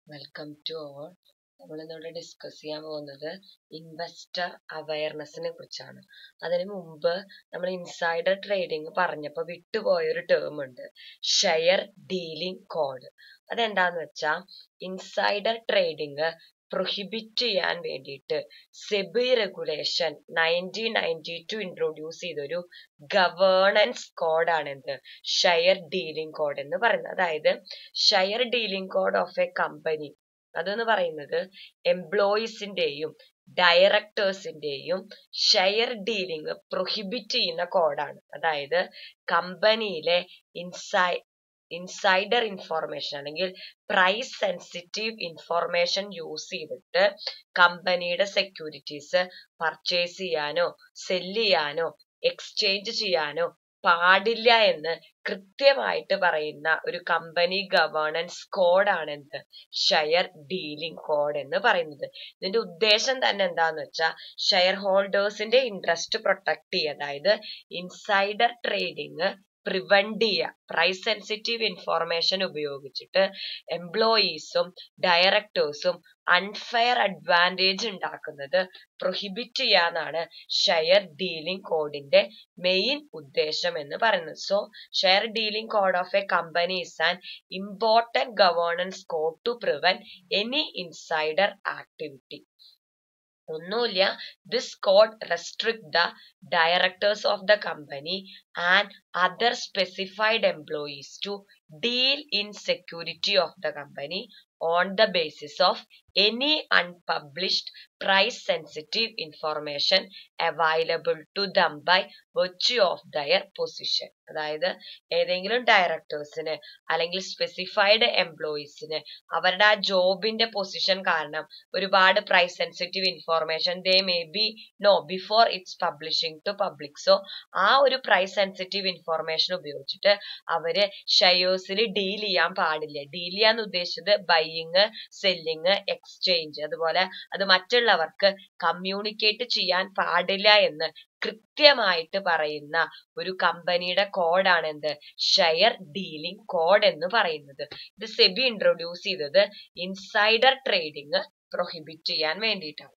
Welcome to all നമ്മൾ ഇന്നിവിടെ discuss ചെയ്യാൻ പോകുന്നത് ഇൻവെസ്റ്റർ അവയർനെസ്സിനെ കുറിച്ചാണ് അതിനു മുമ്പ് നമ്മൾ ഇൻസൈഡർ ട്രേഡിംഗ് പറഞ്ഞപ്പോൾ വിട്ടുപോയ ഒരു ടേം ഉണ്ട് ഷെയർ ഡീലിംഗ് കോഡ് അതെന്താന്ന് വെച്ചാൽ ഇൻസൈഡർ ട്രേഡിംഗ് പ്രൊഹിബിറ്റ് ചെയ്യാൻ വേണ്ടിയിട്ട് SEBI regulation nineteen ninety two introduce ചെയ്തൊരു ഗവേണൻസ് കോഡാണ് എന്ത് ഷെയർ ഡീലിംഗ് കോഡ് എന്ന് പറയുന്നത് അതായത് share dealing code of a company അതെന്ന് പറയുന്നത് എംപ്ലോയീസിന്റെയും ഡയറക്ടേഴ്സിന്റെയും ഷെയർ ഡീലിംഗ് പ്രൊഹിബിറ്റ് ചെയ്യുന്ന കോഡാണ് അതായത് കമ്പനിയിലെ ഇൻസൈ ഇൻസൈഡർ ഇൻഫോർമേഷൻ അല്ലെങ്കിൽ പ്രൈസ് സെൻസിറ്റീവ് ഇൻഫോർമേഷൻ യൂസ് ചെയ്തിട്ട് കമ്പനിയുടെ സെക്യൂരിറ്റീസ് പർച്ചേസ് ചെയ്യാനോ സെല് ചെയ്യാനോ എക്സ്ചേഞ്ച് ചെയ്യാനോ പാടില്ല എന്ന് കൃത്യമായിട്ട് പറയുന്ന ഒരു കമ്പനി ഗവേണൻസ് കോഡാണ് എന്ത് ഷെയർ ഡീലിംഗ് കോഡ് എന്ന് പറയുന്നത് ഇതിന്റെ ഉദ്ദേശം തന്നെ എന്താന്ന് വെച്ചാൽ ഷെയർ ഹോൾഡേഴ്സിന്റെ ഇൻട്രസ്റ്റ് പ്രൊട്ടക്ട് ചെയ്യുക അതായത് ഇൻസൈഡർ ട്രേഡിംഗ് പ്രിവെന്റ് ചെയ്യുക പ്രൈസ് സെൻസിറ്റീവ് ഇൻഫോർമേഷൻ ഉപയോഗിച്ചിട്ട് എംപ്ലോയീസും ഡയറക്ടേഴ്സും അൺഫെയർ അഡ്വാൻറ്റേജ് ഉണ്ടാക്കുന്നത് പ്രൊഹിബിറ്റ് ചെയ്യാന്നാണ് ഷെയർ ഡീലിംഗ് കോഡിന്റെ മെയിൻ ഉദ്ദേശം എന്ന് പറയുന്നത് so share dealing code of a company is an important governance code to prevent any insider activity ഒന്നുമില്ല this code restrict the directors of the company and other specified employees to deal in security of the company on the basis of any unpublished price sensitive information available to them by virtue of their position അതായത് ഏതെങ്കിലും ഡയറക്ടേഴ്സിന് അല്ലെങ്കിൽ specified എംപ്ലോയീസിന് അവരുടെ ആ ജോബിന്റെ position കാരണം ഒരുപാട് price sensitive information they may be know before it's publishing to public so ആ ഒരു പ്രൈസ് സെൻസിറ്റീവ് ഇൻഫോർമേഷൻ ഉപയോഗിച്ചിട്ട് അവര് ഷെയർസിൽ ഡീൽ ചെയ്യാൻ പാടില്ല ഡീൽ ചെയ്യാന്ന് ഉദ്ദേശിച്ചത് ബൈയിങ് സെല്ലിങ് എക്സ്ചേഞ്ച് അതുപോലെ അത് മറ്റുള്ളവർക്ക് കമ്മ്യൂണിക്കേറ്റ് ചെയ്യാൻ പാടില്ല എന്ന് കൃത്യമായിട്ട് പറയുന്ന ഒരു കമ്പനിയുടെ കോഡാണ് എന്ത് ഷെയർ ഡീലിംഗ് കോഡ് എന്ന് പറയുന്നത് ഇത് സെബി ഇൻട്രൊഡ്യൂസ് ചെയ്തത് ഇൻസൈഡർ ട്രേഡിംഗ് പ്രൊഹിബിറ്റ് ചെയ്യാൻ വേണ്ടിയിട്ടാണ്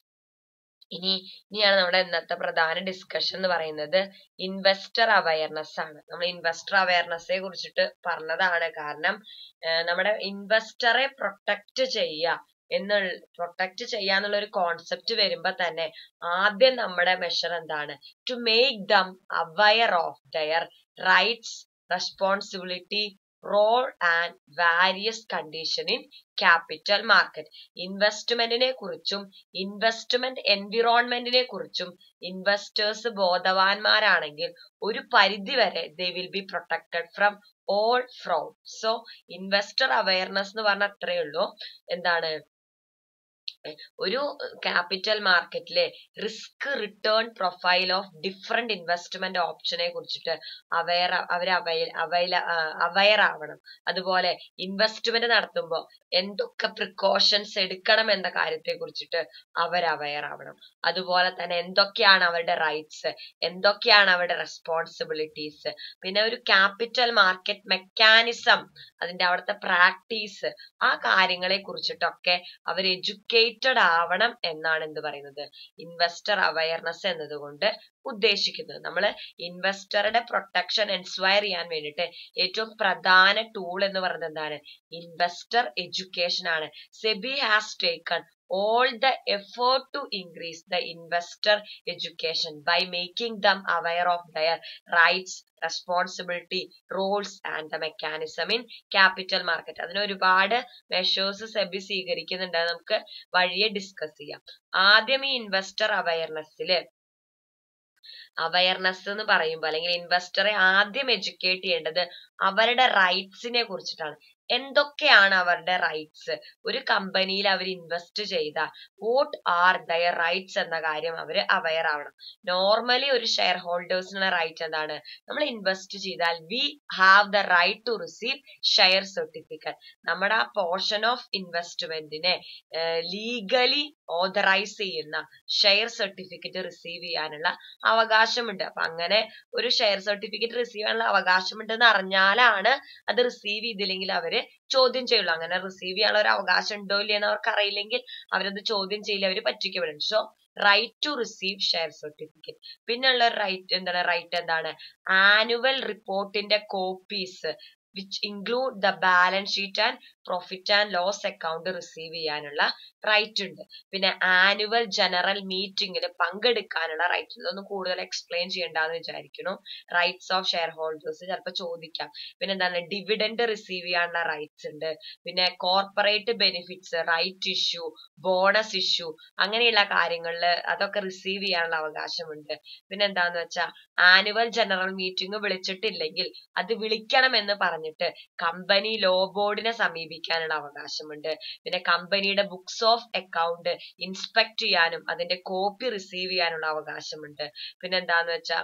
ഇനി ഇനിയാണ് നമ്മുടെ ഇന്നത്തെ പ്രധാന ഡിസ്കഷൻ എന്ന് പറയുന്നത് ഇൻവെസ്റ്റർ അവയർനെസ് ആണ് നമ്മൾ ഇൻവെസ്റ്റർ അവയർനെസ്സെ കുറിച്ചിട്ട് പറഞ്ഞതാണ് കാരണം നമ്മുടെ ഇൻവെസ്റ്ററെ പ്രൊട്ടക്ട് ചെയ്യുക എന്നുള്ള പ്രൊട്ടക്ട് ചെയ്യാന്നുള്ള ഒരു കോൺസെപ്റ്റ് വരുമ്പോ തന്നെ ആദ്യം നമ്മുടെ മെഷർ എന്താണ് to make them aware of their rights responsibility role and various condition in capital market ഇൻവെസ്റ്റ്മെന്റിനെ കുറിച്ചും ഇൻവെസ്റ്റ്മെന്റ് എൻവിറോൺമെന്റിനെ കുറിച്ചും ഇൻവെസ്റ്റേഴ്സ് ബോധവാന്മാരാണെങ്കിൽ ഒരു പരിധി വരെ they will be protected from all fraud so investor awareness എന്ന് പറഞ്ഞാൽ അത്രയേ ഉള്ളൂ എന്താണ് ഒരു ക്യാപിറ്റൽ മാർക്കറ്റിലെ risk return profile of different investment ഓപ്ഷനെ കുറിച്ചിട്ട് അവയർ അവർ അവയൽ അവയല അവയർ ആവണം അതുപോലെ ഇൻവെസ്റ്റ്മെന്റ് നടത്തുമ്പോൾ എന്തൊക്കെ പ്രിക്കോഷൻസ് എടുക്കണം എന്ന കാര്യത്തെ കുറിച്ചിട്ട് അവർ അവയർ ആവണം അതുപോലെ തന്നെ എന്തൊക്കെയാണ് അവരുടെ റൈറ്റ്സ് എന്തൊക്കെയാണ് അവരുടെ റെസ്പോൺസിബിലിറ്റീസ് പിന്നെ ഒരു ക്യാപിറ്റൽ മാർക്കറ്റ് മെക്കാനിസം അതിന്റെ അവിടുത്തെ പ്രാക്ടീസ് ആ കാര്യങ്ങളെ കുറിച്ചിട്ടൊക്കെ അവർ എഡ്യൂക്കേറ്റ് എഡ്യൂക്കേറ്റഡ് ആവണം എന്നാണ് എന്ത് പറയുന്നത് ഇൻവെസ്റ്റർ അവയർനെസ് എന്നതുകൊണ്ട് ഉദ്ദേശിക്കുന്നത് നമ്മൾ ഇൻവെസ്റ്ററുടെ പ്രൊട്ടക്ഷൻ എൻസ്വയർ ചെയ്യാൻ വേണ്ടിയിട്ട് ഏറ്റവും പ്രധാന ടൂൾ എന്ന് പറയുന്നത് എന്താണ് ഇൻവെസ്റ്റർ എഡ്യൂക്കേഷൻ ആണ് SEBI has taken all the effort to increase the investor education by making them aware of their rights responsibility roles and the mechanism in capital market അതിന് ഒരുപാട് മെഷേഴ്സ് സെബി സ്വീകരിക്കുന്നുണ്ട് നമുക്ക് വഴിയെ ഡിസ്കസ് ചെയ്യാം ആദ്യം ഈ ഇൻവെസ്റ്റർ അവയർനെസ്സിൽ അവയർനെസ് എന്ന് പറയുമ്പോൾ അല്ലെങ്കിൽ ഇൻവെസ്റ്ററെ ആദ്യം എഡ്യൂക്കേറ്റ് ചെയ്യേണ്ടത് അവരുടെ റൈറ്റ്സിനെ കുറിച്ചിട്ടാണ് എന്തൊക്കെയാണ് അവരുടെ റൈറ്റ്സ് ഒരു കമ്പനിയിൽ അവർ ഇൻവെസ്റ്റ് ചെയ്താൽ വോട്ട് ആർ ദയർ റൈറ്റ്സ് എന്ന കാര്യം അവർ അവയർ ആവണം നോർമലി ഒരു ഷെയർ ഹോൾഡേഴ്സിനുള്ള റൈറ്റ് എന്താണ് നമ്മൾ ഇൻവെസ്റ്റ് ചെയ്താൽ we have the right to receive share certificate നമ്മുടെ ആ പോർഷൻ ഓഫ് ഇൻവെസ്റ്റ്മെന്റിനെ ലീഗലി ഓതറൈസ് ചെയ്യുന്ന ഷെയർ സർട്ടിഫിക്കറ്റ് റിസീവ് ചെയ്യാനുള്ള അവകാശമുണ്ട് അപ്പൊ അങ്ങനെ ഒരു ഷെയർ സർട്ടിഫിക്കറ്റ് റിസീവ് ചെയ്യാനുള്ള അവകാശമുണ്ടെന്ന് അറിഞ്ഞാലാണ് അത് റിസീവ് ചെയ്തില്ലെങ്കിൽ അവര് ചോദ്യം ചെയ്യുള്ളൂ അങ്ങനെ റിസീവ് ചെയ്യാനുള്ള ഒരു അവകാശം ഉണ്ടോ ഇല്ലയെന്ന് അവർക്ക് അറിയില്ലെങ്കിൽ അവരത് ചോദ്യം ചെയ്യില്ല അവർ പറ്റിക്കപ്പെടും so right to receive share certificate പിന്നെയുള്ള റൈറ്റ് എന്താണ് റൈറ്റ് എന്താണ് ആനുവൽ റിപ്പോർട്ടിന്റെ copies which include the balance sheet and profit and loss account receive ചെയ്യാനുള്ള റൈറ്റ് ഉണ്ട് പിന്നെ ആനുവൽ ജനറൽ മീറ്റിംഗിൽ പങ്കെടുക്കാനുള്ള റൈറ്റ് ഇതൊന്നും കൂടുതൽ എക്സ്പ്ലെയിൻ ചെയ്യണ്ടെന്ന് വിചാരിക്കുന്നു റൈറ്റ്സ് ഓഫ് ഷെയർ ഹോൾഡേഴ്സ് ചിലപ്പോൾ ചോദിക്കാം പിന്നെ എന്താണ് ഡിവിഡൻഡ് റിസീവ് ചെയ്യാനുള്ള റൈറ്റ്സ് ഉണ്ട് പിന്നെ corporate benefits right issue bonus issue അങ്ങനെയുള്ള കാര്യങ്ങളിൽ അതൊക്കെ റിസീവ് ചെയ്യാനുള്ള അവകാശമുണ്ട് പിന്നെ എന്താന്ന് വെച്ചാൽ ആനുവൽ ജനറൽ മീറ്റിംഗ് വിളിച്ചിട്ടില്ലെങ്കിൽ അത് വിളിക്കണം എന്ന് പറഞ്ഞിട്ട് കമ്പനി ലോ ബോർഡിനെ സമീപിക്കാനുള്ള അവകാശമുണ്ട് പിന്നെ കമ്പനിയുടെ ബുക്സ് ഓഫ് അക്കൗണ്ട് ഇൻസ്പെക്ട് ചെയ്യാനും അതിന്റെ കോപ്പി റിസീവ് ചെയ്യാനുള്ള അവകാശമുണ്ട് പിന്നെ എന്താന്ന് വെച്ചാൽ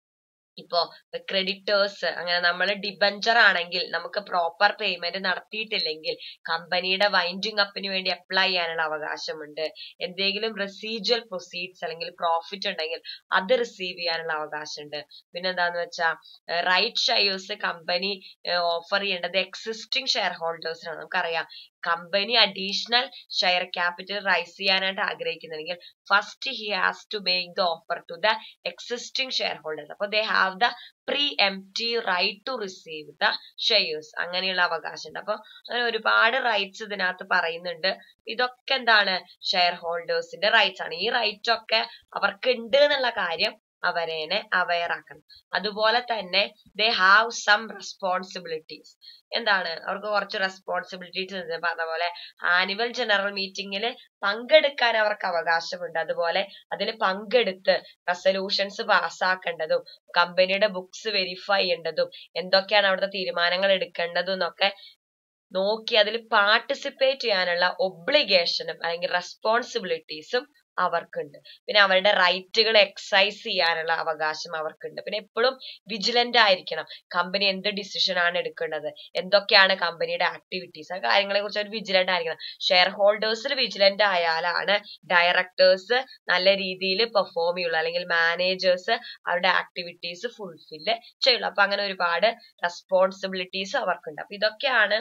ഇപ്പോ ക്രെഡിറ്റേഴ്സ് അങ്ങനെ നമ്മൾ ഡിബഞ്ചർ ആണെങ്കിൽ നമുക്ക് പ്രോപ്പർ പേയ്മെന്റ് നടത്തിയിട്ടില്ലെങ്കിൽ കമ്പനിയുടെ വൈൻഡിങ് അപ്പിന് വേണ്ടി അപ്ലൈ ചെയ്യാനുള്ള അവകാശമുണ്ട് എന്തെങ്കിലും റെസീജ്വൽ പ്രൊസീഡ്സ് അല്ലെങ്കിൽ പ്രോഫിറ്റ് ഉണ്ടെങ്കിൽ അത് റിസീവ് ചെയ്യാനുള്ള അവകാശമുണ്ട് പിന്നെ എന്താന്ന് വെച്ചാൽ റൈറ്റ് ഷെയർസ് കമ്പനി ഓഫർ ചെയ്യേണ്ടത് എക്സിസ്റ്റിംഗ് ഷെയർ ഹോൾഡേഴ്സിനാണ് നമുക്കറിയാം company additional share capital raise ചെയ്യാനായിട്ട് ആഗ്രഹിക്കുന്നുണ്ടെങ്കിൽ first he has to make the offer to the existing share holders അപ്പൊ they have the preemptive right to receive the shares അങ്ങനെയുള്ള അവകാശമുണ്ട് അപ്പൊ അങ്ങനെ ഒരുപാട് റൈറ്റ്സ് ഇതിനകത്ത് പറയുന്നുണ്ട് ഇതൊക്കെ എന്താണ് ഷെയർ ഹോൾഡേഴ്സിന്റെ റൈറ്റ്സ് ആണ് ഈ റൈറ്റ് ഒക്കെ അവർക്ക് ഉണ്ട് എന്നുള്ള കാര്യം അവരേനെ അവയർ ആക്കണം അതുപോലെ തന്നെ ദേ ഹാവ് സം റെസ്പോൺസിബിലിറ്റീസ് എന്താണ് അവർക്ക് കുറച്ച് റെസ്പോൺസിബിലിറ്റീസ് ഉണ്ട് പറഞ്ഞ പോലെ ആനുവൽ ജനറൽ മീറ്റിംഗിൽ പങ്കെടുക്കാൻ അവർക്ക് അവകാശമുണ്ട് അതുപോലെ അതിൽ പങ്കെടുത്ത് റെസൊല്യൂഷൻസ് പാസ്സാക്കേണ്ടതും കമ്പനിയുടെ ബുക്സ് വെരിഫൈ ചെയ്യേണ്ടതും എന്തൊക്കെയാണ് അവിടുത്തെ തീരുമാനങ്ങൾ എടുക്കേണ്ടതും എന്നൊക്കെ നോക്കി അതിൽ പാർട്ടിസിപ്പേറ്റ് ചെയ്യാനുള്ള ഒബ്ലിഗേഷനും അല്ലെങ്കിൽ റെസ്പോൺസിബിലിറ്റീസും അവർക്കുണ്ട് പിന്നെ അവരുടെ റൈറ്റുകൾ എക്സൈസ് ചെയ്യാനുള്ള അവകാശം അവർക്കുണ്ട് പിന്നെ എപ്പോഴും വിജിലന്റ് ആയിരിക്കണം കമ്പനി എന്ത് ഡിസിഷൻ ആണ് എടുക്കേണ്ടത് എന്തൊക്കെയാണ് കമ്പനിയുടെ ആക്ടിവിറ്റീസ് ആ കാര്യങ്ങളെ കുറിച്ച് അവർ വിജിലന്റ് ആയിരിക്കണം ഷെയർ ഹോൾഡേഴ്സിൽ വിജിലന്റ് ആയാലാണ് ഡയറക്ടേഴ്സ് നല്ല രീതിയിൽ പെർഫോം ചെയ്യുള്ളൂ അല്ലെങ്കിൽ മാനേജേഴ്സ് അവരുടെ ആക്ടിവിറ്റീസ് ഫുൾഫില്ല് ചെയ്യുള്ളൂ അപ്പൊ അങ്ങനെ ഒരുപാട് റെസ്പോൺസിബിലിറ്റീസ് അവർക്കുണ്ട് അപ്പൊ ഇതൊക്കെയാണ്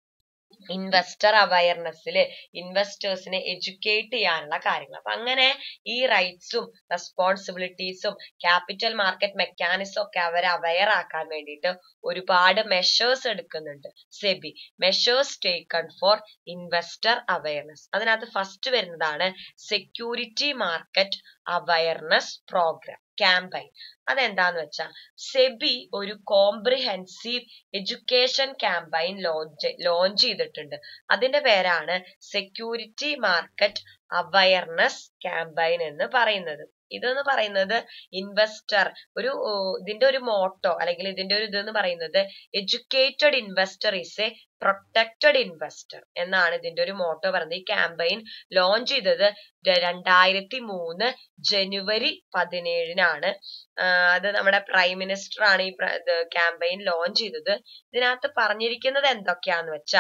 ഇൻവെസ്റ്റർ അവയർനെസ്സിൽ ഇൻവെസ്റ്റേഴ്സിനെ എഡ്യൂക്കേറ്റ് ചെയ്യാനുള്ള കാര്യങ്ങൾ അപ്പൊ അങ്ങനെ ഈ റൈറ്റ്സും റെസ്പോൺസിബിലിറ്റീസും ക്യാപിറ്റൽ മാർക്കറ്റ് മെക്കാനിസം ഒക്കെ അവരെ അവയർ ആക്കാൻ വേണ്ടിയിട്ട് ഒരുപാട് മെഷേഴ്സ് എടുക്കുന്നുണ്ട് SEBI measures taken for investor awareness അതിനകത്ത് ഫസ്റ്റ് വരുന്നതാണ് security market awareness program campaign അതെന്താന്ന് വെച്ചാൽ സെബി ഒരു comprehensive education campaign launch launch ചെയ്തിട്ടുണ്ട് അതിന്റെ പേരാണ് സെക്യൂരിറ്റി മാർക്കറ്റ് അവയർനെസ് ക്യാമ്പയിൻ എന്ന് പറയുന്നത് ഇതെന്ന് പറയുന്നത് ഇൻവെസ്റ്റർ ഒരു ഇതിന്റെ ഒരു മോട്ടോ അല്ലെങ്കിൽ ഇതിന്റെ ഒരു ഇതെന്ന് പറയുന്നത് educated investor is a protected investor എന്നാണ് ഇതിന്റെ ഒരു മോട്ടോ പറയുന്നത് ഈ ക്യാമ്പയിൻ ലോഞ്ച് ചെയ്തത് രണ്ടായിരത്തി മൂന്ന് ജനുവരി പതിനേഴിനാണ് അത് നമ്മുടെ പ്രൈം മിനിസ്റ്റർ ആണ് ഈ ക്യാമ്പയിൻ ലോഞ്ച് ചെയ്തത് ഇതിനകത്ത് പറഞ്ഞിരിക്കുന്നത് എന്തൊക്കെയാന്ന് വെച്ചാ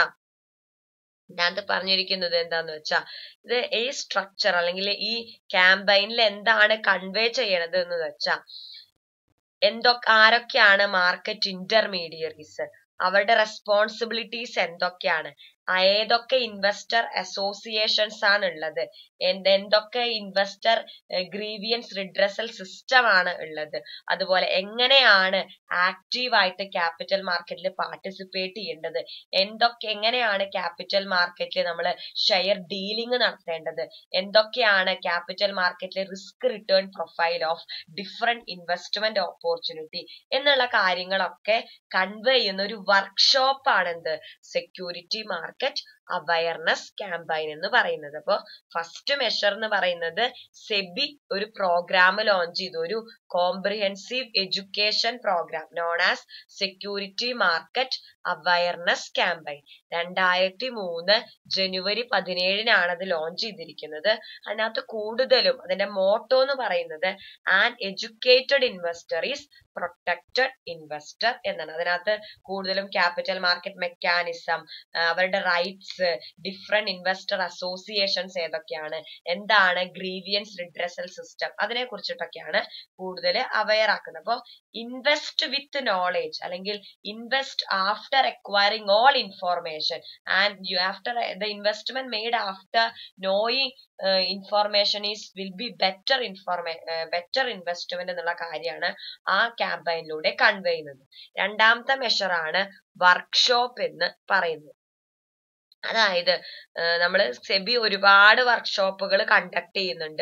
ഇതിനകത്ത് പറഞ്ഞിരിക്കുന്നത് എന്താന്ന് വെച്ചാ ഇത് ഈ സ്ട്രക്ചർ അല്ലെങ്കിൽ ഈ ക്യാമ്പയിനിൽ എന്താണ് കൺവേ ചെയ്യണത് എന്ന് വെച്ചാ എന്തൊക്കെ ആരൊക്കെയാണ് മാർക്കറ്റ് ഇന്റർമീഡിയറീസ് അവരുടെ റെസ്പോൺസിബിലിറ്റീസ് എന്തൊക്കെയാണ് ഏതൊക്കെ ഇൻവെസ്റ്റർ അസോസിയേഷൻസ് ആണ് ഉള്ളത് എന്തൊക്കെ ഇൻവെസ്റ്റർ ഗ്രീവിയൻസ് റിഡ്രസൽ സിസ്റ്റം ആണ് ഉള്ളത് അതുപോലെ എങ്ങനെയാണ് ആക്റ്റീവ് ആയിട്ട് ക്യാപിറ്റൽ മാർക്കറ്റിൽ പാർട്ടിസിപ്പേറ്റ് ചെയ്യേണ്ടത് എന്തൊക്കെ എങ്ങനെയാണ് ക്യാപിറ്റൽ മാർക്കറ്റിൽ നമ്മൾ ഷെയർ ഡീലിംഗ് നടത്തേണ്ടത് എന്തൊക്കെയാണ് ക്യാപിറ്റൽ മാർക്കറ്റിലെ risk return profile of different investment opportunity എന്നുള്ള കാര്യങ്ങളൊക്കെ കൺവേ ചെയ്യുന്ന ഒരു വർക്ക്ഷോപ്പാണ് എന്ത് സെക്യൂരിറ്റി മാർക്കറ്റ് അവയർനെസ് ക്യാമ്പയിൻ എന്ന് പറയുന്നത് അപ്പോൾ ഫസ്റ്റ് മെഷർ എന്ന് പറയുന്നത് സെബി ഒരു പ്രോഗ്രാം ലോഞ്ച് ചെയ്തു ഒരു comprehensive education program known as security market awareness campaign രണ്ടായിരത്തി മൂന്ന് ജനുവരി പതിനേഴിനാണ് അത് ലോഞ്ച് ചെയ്തിരിക്കുന്നത് അതിനകത്ത് കൂടുതലും അതിന്റെ മോട്ടോ എന്ന് പറയുന്നത് an educated investor is protected investor എന്നാണ് അതിനകത്ത് കൂടുതലും ക്യാപിറ്റൽ മാർക്കറ്റ് മെക്കാനിസം അവരുടെ rights rights different investor associations ഏതൊക്കെയാണ് എന്താണ് ഗ്രീവിയൻസ് റിഡ്രസൽ സിസ്റ്റം അതിനെ കുറിച്ചിട്ടൊക്കെയാണ് കൂടുതൽ അവയർ ആക്കുന്നത് അപ്പോൾ ഇൻവെസ്റ്റ് വിത്ത് നോളേജ് അല്ലെങ്കിൽ invest after acquiring all information and you after the investment made after knowing information is will be better informed better investment എന്നുള്ള കാര്യമാണ് ആ ക്യാമ്പയിനിലൂടെ കൺവേ ചെയ്യുന്നത് രണ്ടാമത്തെ മെഷറാണ് വർക്ക്ഷോപ്പ് എന്ന് പറയുന്നത് അതായത് നമ്മൾ സെബി ഒരുപാട് വർക്ക്ഷോപ്പുകൾ കണ്ടക്ട് ചെയ്യുന്നുണ്ട്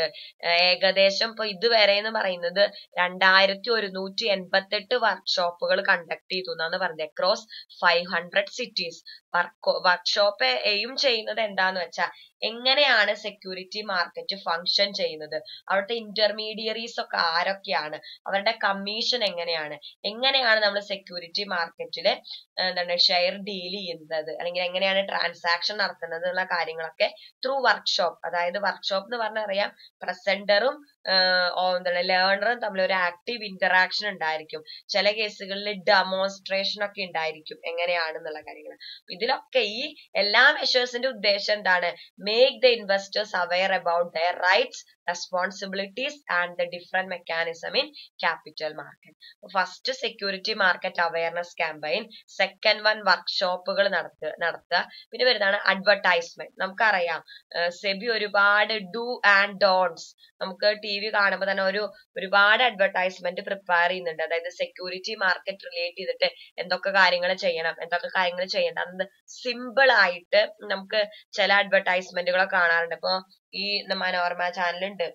ഏകദേശം ഇപ്പൊ ഇതുവരെ എന്ന് പറയുന്നത് രണ്ടായിരത്തി ഒരുന്നൂറ്റി എൺപത്തെട്ട് വർക്ക്ഷോപ്പുകൾ കണ്ടക്ട് ചെയ്തു എന്നാണ് പറഞ്ഞത് across five hundred cities work workshop എയും ചെയ്യുന്നത് എന്താന്ന് വെച്ചാൽ എങ്ങനെയാണ് സെക്യൂരിറ്റി മാർക്കറ്റ് ഫങ്ഷൻ ചെയ്യുന്നത് അവിടുത്തെ ഇന്റർമീഡിയറീസ് ഒക്കെ ആരൊക്കെയാണ് അവരുടെ കമ്മീഷൻ എങ്ങനെയാണ് എങ്ങനെയാണ് നമ്മൾ സെക്യൂരിറ്റി മാർക്കറ്റിൽ എന്താണ് ഷെയർ ഡീൽ ചെയ്യുന്നത് അല്ലെങ്കിൽ എങ്ങനെയാണ് ട്രാൻസാക്ഷൻ നടത്തുന്നത് എന്നുള്ള കാര്യങ്ങളൊക്കെ ത്രൂ വർക്ക്ഷോപ്പ് അതായത് വർക്ക്ഷോപ്പ് എന്ന് പറഞ്ഞാൽ അറിയാം പ്രസന്ററും എന്താണ് ലേണറും തമ്മിൽ ഒരു ആക്റ്റീവ് ഇന്ററാക്ഷൻ ഉണ്ടായിരിക്കും ചില കേസുകളിൽ ഡെമോൺസ്ട്രേഷൻ ഒക്കെ ഉണ്ടായിരിക്കും എങ്ങനെയാണെന്നുള്ള കാര്യങ്ങൾ ഇതിലൊക്കെ ഈ എല്ലാ മെഷേഴ്സിന്റെ ഉദ്ദേശം എന്താണ് make the investors aware about their rights, responsibilities and the different mechanism in capital market. First security market awareness campaign second one വർക്ക്ഷോപ്പുകൾ നടത്തുക നടത്തുക പിന്നെ വരുന്നതാണ് അഡ്വർടൈസ്മെന്റ് നമുക്കറിയാം സെബി ഒരുപാട് ഡു ആൻഡ് ഡോൺസ് നമുക്ക് ടി വി കാണുമ്പോൾ തന്നെ ഒരു ഒരുപാട് അഡ്വർടൈസ്മെന്റ് പ്രിപ്പയർ ചെയ്യുന്നുണ്ട് അതായത് സെക്യൂരിറ്റി മാർക്കറ്റ് റിലേറ്റ് ചെയ്തിട്ട് എന്തൊക്കെ കാര്യങ്ങൾ ചെയ്യണം എന്തൊക്കെ കാര്യങ്ങൾ ചെയ്യണം അത് സിമ്പിൾ ആയിട്ട് നമുക്ക് ചില അഡ്വർടൈസ്മെന്റുകളൊക്കെ കാണാറുണ്ട് ഇപ്പൊ ഈ മനോരമ ചാനലുണ്ട്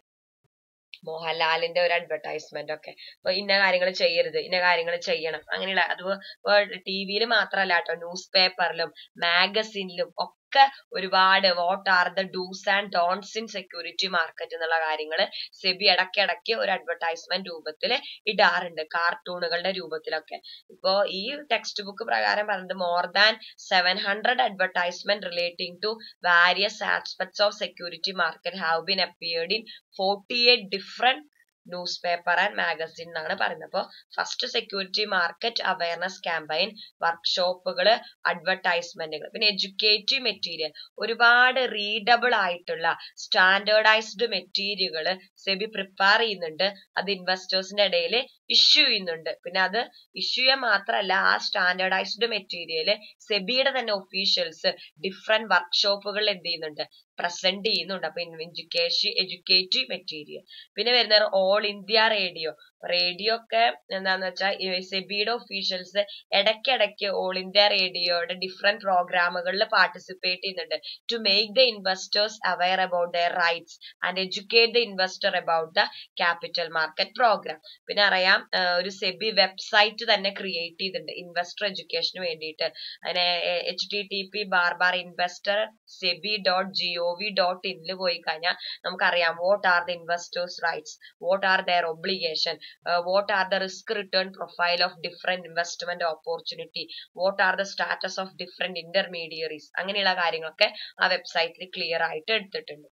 മോഹൻലാലിന്റെ ഒരു അഡ്വർടൈസ്മെന്റ് ഒക്കെ അപ്പൊ ഇന്ന കാര്യങ്ങൾ ചെയ്യരുത് ഇന്ന കാര്യങ്ങൾ ചെയ്യണം അങ്ങനെയുള്ള അത് ടി വിയിൽ മാത്രമല്ല കേട്ടോ ന്യൂസ് പേപ്പറിലും മാഗസിനിലും ഒക്കെ ഒരുപാട് what are the dos and don'ts in security market എന്നുള്ള കാര്യങ്ങൾ സെബി ഇടയ്ക്കിടയ്ക്ക് ഒരു അഡ്വർടൈസ്മെന്റ് രൂപത്തിൽ ഇടാറുണ്ട് കാർട്ടൂണുകളുടെ രൂപത്തിലൊക്കെ ഇപ്പോ ഈ ടെക്സ്റ്റ് ബുക്ക് പ്രകാരം പറയുന്നത് more than seven hundred advertisement relating to various aspects of security market have been appeared in forty eight different newspaper and magazine എന്നാണ് പറയുന്നത് അപ്പോൾ first security market awareness campaign വർക്ക്ഷോപ്പുകൾ അഡ്വർടൈസ്മെന്റുകൾ പിന്നെ എഡ്യൂക്കേറ്റീവ് മെറ്റീരിയൽ ഒരുപാട് readable ആയിട്ടുള്ള standardised മെറ്റീരിയലുകൾ SEBI prepare ചെയ്യുന്നുണ്ട് അത് ഇൻവെസ്റ്റേഴ്സിന്റെ ഇടയിൽ ഇഷ്യൂ ചെയ്യുന്നുണ്ട് പിന്നെ അത് ഇഷ്യൂ ചെയ്യാൻ മാത്രമല്ല ആ സ്റ്റാൻഡേർഡൈസ്ഡ് മെറ്റീരിയൽ സെബിയുടെ തന്നെ ഒഫീഷ്യൽസ് ഡിഫറെന്റ് വർക്ക്ഷോപ്പുകളിൽ എന്ത് ചെയ്യുന്നുണ്ട് പ്രസന്റ് ചെയ്യുന്നുണ്ട് അപ്പൊ എഡ്യൂക്കേഷൻ എഡ്യൂക്കേറ്റീവ് മെറ്റീരിയൽ പിന്നെ വരുന്നത് ഓൾ ഇന്ത്യ റേഡിയോ റേഡിയോ ഒക്കെ എന്താന്ന് വെച്ചാൽ സെബിയുടെ ഒഫീഷ്യൽസ് ഇടയ്ക്കിടയ്ക്ക് ഓൾ ഇന്ത്യ റേഡിയോയുടെ ഡിഫറെന്റ് പ്രോഗ്രാമുകളിൽ പാർട്ടിസിപ്പേറ്റ് ചെയ്യുന്നുണ്ട് to make the investors aware about their rights and educate the investor about the capital market program പിന്നെ അറിയാം ഒരു സെബി വെബ്സൈറ്റ് തന്നെ ക്രിയേറ്റ് ചെയ്തിട്ടുണ്ട് ഇൻവെസ്റ്റർ എഡ്യൂക്കേഷന് വേണ്ടിയിട്ട് അതിനെ H T T P bar bar investor SEBI dot G O V dot ഇനിൽ പോയി കഴിഞ്ഞാൽ നമുക്കറിയാം what are the investors rights what are their obligation what are the risk return profile of different investment opportunity what are the status of different intermediaries അങ്ങനെയുള്ള കാര്യങ്ങളൊക്കെ ആ വെബ്സൈറ്റിൽ clear ആയിട്ട് എടുത്തിട്ടുണ്ട്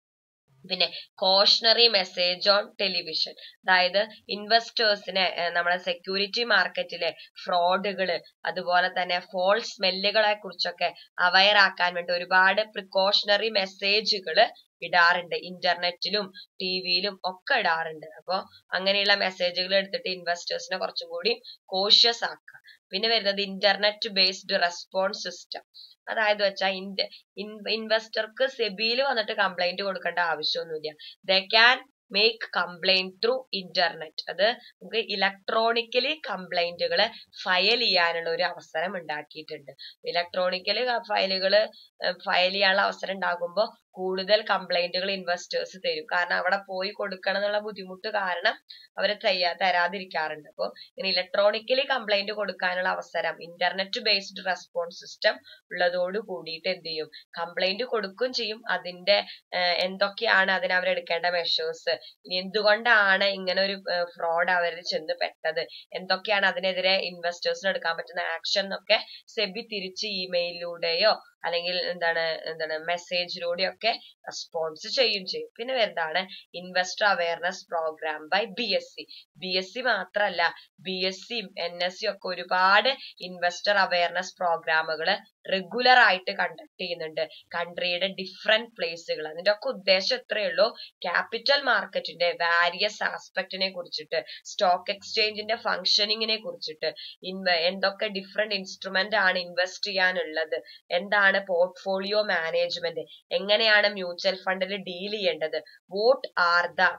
പിന്നെ കോഷണറി മെസ്സേജ് ഓൺ ടെലിവിഷൻ അതായത് ഇൻവെസ്റ്റേഴ്സിനെ നമ്മുടെ security മാർക്കറ്റിലെ ഫ്രോഡുകള് അതുപോലെ തന്നെ ഫോൾസ് സ്മെല്ലുകളെ കുറിച്ചൊക്കെ അവയർ ആക്കാൻ വേണ്ടി ഒരുപാട് പ്രിക്കോഷണറി മെസ്സേജുകൾ ഇടാറുണ്ട് ഇന്റർനെറ്റിലും ടി വിയിലും ഒക്കെ ഇടാറുണ്ട് അപ്പോൾ അങ്ങനെയുള്ള മെസ്സേജുകൾ എടുത്തിട്ട് ഇൻവെസ്റ്റേഴ്സിനെ കുറച്ചും കൂടി കോഷ്യസ് ആക്കുക പിന്നെ വരുന്നത് ഇന്റർനെറ്റ് ബേസ്ഡ് റെസ്പോൺസ് സിസ്റ്റം അതായത് വെച്ചാൽ ഇൻവെസ്റ്റർക്ക് സെബിയിൽ വന്നിട്ട് കംപ്ലൈന്റ് കൊടുക്കേണ്ട ആവശ്യമൊന്നുമില്ല they can make complaint through internet അത് നമുക്ക് ഇലക്ട്രോണിക്കലി കംപ്ലൈന്റുകൾ ഫയൽ ചെയ്യാനുള്ള ഒരു അവസരം ഉണ്ടാക്കിയിട്ടുണ്ട് ഇലക്ട്രോണിക്കലി ഫയലുകൾ ഫയൽ ചെയ്യാനുള്ള അവസരം ഉണ്ടാകുമ്പോൾ കൂടുതൽ കംപ്ലൈന്റുകൾ ഇൻവെസ്റ്റേഴ്സ് തരും കാരണം അവിടെ പോയി കൊടുക്കണം എന്നുള്ള ബുദ്ധിമുട്ട് കാരണം അവർ തയ്യാ തരാതിരിക്കാറുണ്ട് അപ്പോൾ ഇങ്ങനെ ഇലക്ട്രോണിക്കലി കംപ്ലൈന്റ് കൊടുക്കാനുള്ള അവസരം ഇന്റർനെറ്റ് ബേസ്ഡ് റെസ്പോൺസ് സിസ്റ്റം ഉള്ളതോട് കൂടിയിട്ട് എന്ത് ചെയ്യും കംപ്ലൈന്റ് കൊടുക്കും ചെയ്യും അതിന്റെ എന്തൊക്കെയാണ് അതിന് അവരെടുക്കേണ്ട മെഷേഴ്സ് ഇനി എന്തുകൊണ്ടാണ് ഇങ്ങനെ ഒരു ഫ്രോഡ് അവരിൽ ചെന്ന് പെട്ടത് എന്തൊക്കെയാണ് അതിനെതിരെ ഇൻവെസ്റ്റേഴ്സിന് എടുക്കാൻ പറ്റുന്ന ആക്ഷൻ എന്നൊക്കെ സെബി തിരിച്ച് ഇമെയിലിലൂടെയോ അല്ലെങ്കിൽ എന്താണ് എന്താണ് മെസ്സേജിലൂടെയൊക്കെ റെസ്പോൺസ് ചെയ്യും ചെയ്യും പിന്നെ വരുന്നതാണ് investor awareness program by B S C B S C മാത്രമല്ല ബി എസ് സിയും എൻ എസ് സി ഒക്കെ ഒരുപാട് ഇൻവെസ്റ്റർ അവയർനെസ് പ്രോഗ്രാമുകൾ റെഗുലർ ആയിട്ട് കണ്ടക്ട് ചെയ്യുന്നുണ്ട് കൺട്രിയുടെ ഡിഫറെന്റ് പ്ലേസുകൾ അതിന്റെ ഒക്കെ ഉദ്ദേശം എത്രയേ ഉള്ളൂ ക്യാപിറ്റൽ മാർക്കറ്റിന്റെ വാരിയസ് ആസ്പെക്റ്റിനെ കുറിച്ചിട്ട് സ്റ്റോക്ക് എക്സ്ചേഞ്ചിന്റെ ഫംഗ്ഷനിങ്ങിനെ കുറിച്ചിട്ട് എന്തൊക്കെ ഡിഫറെന്റ് ഇൻസ്ട്രുമെന്റ് ആണ് ഇൻവെസ്റ്റ് ചെയ്യാനുള്ളത് എന്താണ് പോർട്ട്ഫോളിയോ മാനേജ്മെന്റ് എങ്ങനെയാണ് മ്യൂച്വൽ ഫണ്ടിൽ ഡീൽ ചെയ്യേണ്ടത് what are the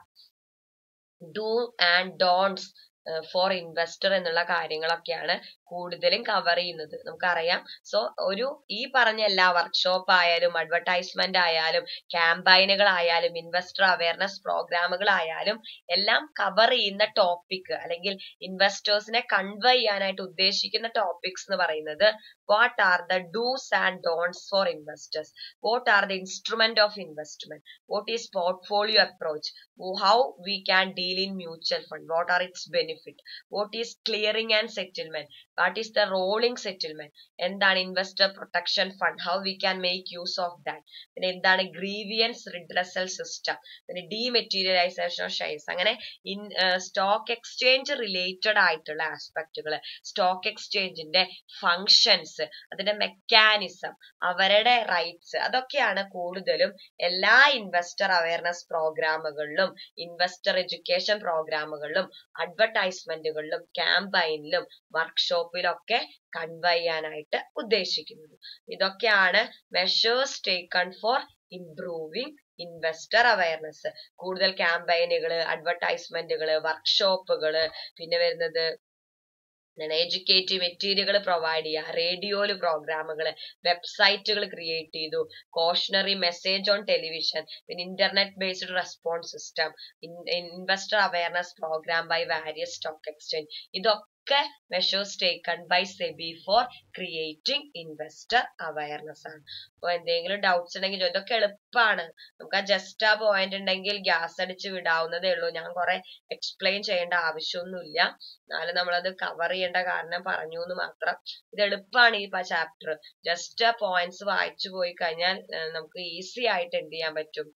do and don'ts for investor എന്നുള്ള കാര്യങ്ങളൊക്കെയാണ് കൂടുതലും കവർ ചെയ്യുന്നത് നമുക്കറിയാം സോ ഒരു ഈ പറഞ്ഞ എല്ലാ വർക്ക്ഷോപ്പ് ആയാലും അഡ്വർടൈസ്മെന്റ് ആയാലും ക്യാമ്പയിനുകൾ ആയാലും ഇൻവെസ്റ്റർ അവയർനെസ് പ്രോഗ്രാമുകൾ ആയാലും എല്ലാം കവർ ചെയ്യുന്ന ടോപ്പിക് അല്ലെങ്കിൽ ഇൻവെസ്റ്റേഴ്സിനെ കൺവേ ചെയ്യാനായിട്ട് ഉദ്ദേശിക്കുന്ന ടോപ്പിക്സ് എന്ന് പറയുന്നത് what are the dos and don'ts for investors what are the instrument of investment what is portfolio approach how we can deal in mutual fund what are its benefit what is clearing and settlement what is the rolling settlement എന്താണ് investor protection fund how we can make use of that പിന്നെ എന്താണ് grievance redressal system പിന്നെ dematerialisation of shares അങ്ങനെ in stock exchange related ആയിട്ടുള്ള ആസ്പെക്റ്റുകൾ stock എക്സ്ചേഞ്ചിന്റെ functions അതിന്റെ mechanism അവരുടെ rights അതൊക്കെയാണ് കൂടുതലും എല്ലാ ഇൻവെസ്റ്റർ അവയർനെസ് പ്രോഗ്രാമുകളിലും ഇൻവെസ്റ്റർ എഡ്യൂക്കേഷൻ പ്രോഗ്രാമുകളിലും അഡ്വർടൈസ്മെന്റുകളിലും ക്യാമ്പയിനിലും വർക്ക്ഷോപ്പിലൊക്കെ കൺവേ ചെയ്യാനായിട്ട് ഉദ്ദേശിക്കുന്നത് ഇതൊക്കെയാണ് measures taken for improving investor awareness കൂടുതൽ ക്യാമ്പയിനുകൾ അഡ്വർടൈസ്മെന്റുകൾ വർക്ക്ഷോപ്പുകൾ പിന്നെ വരുന്നത് എഡ്യൂക്കേറ്റീവ് മെറ്റീരിയലുകൾ പ്രൊവൈഡ് ചെയ്യുക റേഡിയോയിൽ പ്രോഗ്രാമുകൾ വെബ്സൈറ്റുകൾ ക്രിയേറ്റ് ചെയ്തു കോഷണറി മെസ്സേജ് ഓൺ ടെലിവിഷൻ പിന്നെ internet based response system investor awareness program by various stock exchange ഇതൊക്കെ measures taken by SEBI for creating investor awareness ആണ് അപ്പോൾ എന്തെങ്കിലും ഡൗട്ട്സ് ഉണ്ടെങ്കിൽ ഇതൊക്കെ എളുപ്പമാണ് നമുക്ക് ആ ജസ്റ്റ് ആ പോയിന്റ് ഉണ്ടെങ്കിൽ ഗ്യാസ് അടിച്ച് വിടാവുന്നതേ ഉള്ളൂ ഞാൻ കുറെ എക്സ്പ്ലെയിൻ ചെയ്യേണ്ട ആവശ്യമൊന്നുമില്ല എന്നാലും നമ്മളത് കവർ ചെയ്യേണ്ട കാരണം പറഞ്ഞു എന്ന് മാത്രം ഇത് എളുപ്പമാണ് ഈ ചാപ്റ്റർ ജസ്റ്റ് ആ പോയിന്റ്സ് വായിച്ചു പോയി കഴിഞ്ഞാൽ നമുക്ക് ഈസി ആയിട്ട് എന്ത് ചെയ്യാൻ പറ്റും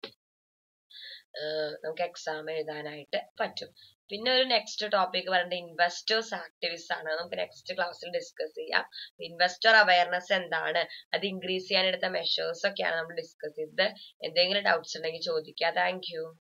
നമുക്ക് എക്സാം എഴുതാനായിട്ട് പറ്റും പിന്നെ ഒരു നെക്സ്റ്റ് ടോപ്പിക് പറയുന്നത് ഇൻവെസ്റ്റേഴ്സ് ആക്ടിവിസ്റ്റ് ആണ് നമുക്ക് നെക്സ്റ്റ് ക്ലാസ്സിൽ ഡിസ്കസ് ചെയ്യാം ഇൻവെസ്റ്റർ അവയർനെസ് എന്താണ് അത് ഇൻക്രീസ് ചെയ്യാൻ എടുത്ത മെഷേഴ്സ് ഒക്കെയാണ് നമ്മൾ ഡിസ്കസ് ചെയ്തത് എന്തെങ്കിലും ഡൗട്ട്സ് ഉണ്ടെങ്കിൽ ചോദിക്കുക താങ്ക്